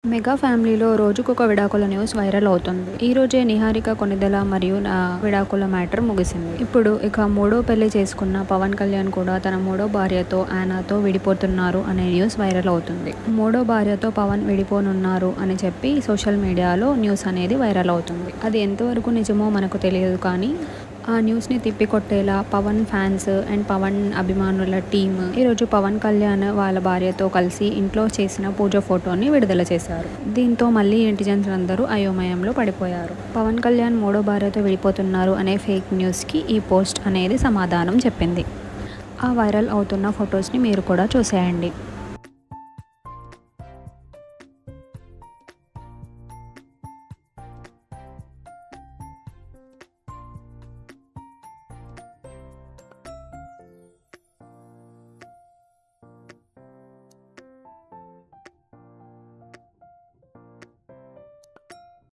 mega ఫ్యామిలీలో రోజుకొక విడాకుల న్యూస్ వైరల్ అవుతుంది ఈ రోజే నిహారిక కొనిదెల మరియు నా విడాకుల మ్యాటర్ ముగిసింది ఇప్పుడు ఇక మూడో పెళ్లి చేసుకున్న పవన్ కళ్యాణ్ కూడా తన మూడో భార్యతో ఆనాతో విడిపోతున్నారు అనే న్యూస్ వైరల్ అవుతుంది మూడో భార్యతో పవన్ విడిపోనున్నారు అని చెప్పి సోషల్ మీడియాలో న్యూస్ అనేది వైరల్ అవుతుంది అది ఎంతవరకు నిజమో మనకు తెలియదు కానీ ఆ న్యూస్ని తిప్పికొట్టేలా పవన్ ఫ్యాన్స్ అండ్ పవన్ అభిమానుల టీమ్ ఈరోజు పవన్ కళ్యాణ్ వాళ్ళ భార్యతో కలిసి ఇంట్లో చేసిన పూజ ఫోటోని విడుదల చేశారు దీంతో మళ్ళీ ఇంటిజన్స్ అందరూ అయోమయంలో పడిపోయారు పవన్ కళ్యాణ్ మూడో భార్యతో విడిపోతున్నారు అనే ఫేక్ న్యూస్కి ఈ పోస్ట్ అనేది సమాధానం చెప్పింది ఆ వైరల్ అవుతున్న ఫొటోస్ని మీరు కూడా చూసేయండి